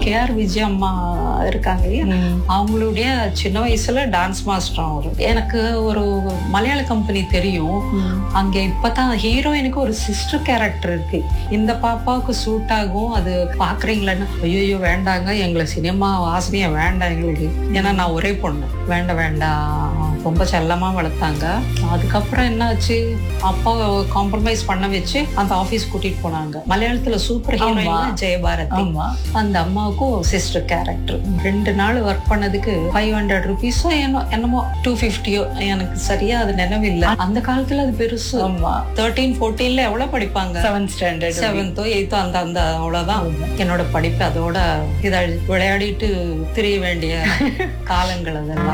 KR Vijay அம்மா இருக்காங்க இல்லையா அவங்களுடைய சின்ன வயசுல டான்ஸ் மாஸ்டர் அவரு எனக்கு ஒரு மலையாள கம்பெனி தெரியும் அங்க இப்பதான் ஹீரோயினுக்கு ஒரு சிஸ்டர் கேரக்டர் இருக்கு இந்த பாப்பாவுக்கு சூட் ஆகும் அது பாக்குறீங்களான்னு ஐயோ வேண்டாங்க எங்களை சினிமா வாசனையா வேண்டாம் எங்களுக்கு ஏன்னா நான் ஒரே பொண்ணு வேண்டாம் வேண்டாம் ரொம்ப செல்லமா வளர்த்தாங்க அதுக்கப்புறம் என்னாச்சு அப்பா காம்ப்ரமைஸ் பண்ண வச்சு அந்த ஆபீஸ் கூட்டிட்டு போனாங்க மலையாளத்துல சூப்பர் ஹீரோயின் ஜெயபாரதி ஆமா அந்த அம்மாவுக்கும் சிஸ்டர் கேரக்டர் ரெண்டு நாள் ஒர்க் பண்ணதுக்கு ஃபைவ் ஹண்ட்ரட் ருபீஸோ என்னோ என்னமோ டூ ஃபிஃப்டியோ எனக்கு சரியா அது நினைவில்லை அந்த காலத்துல அது பெருசு ஆமா தேர்ட்டீன் ஃபோர்டீன்ல எவ்வளவு படிப்பாங்க செவன்த் ஸ்டாண்டர்ட் செவன்த்தோ எயித்தோ அந்த அந்த அவ்வளவுதான் என்னோட படிப்பு அதோட இதை விளையாடிட்டு திரிய வேண்டிய காலங்கள் அதெல்லாம்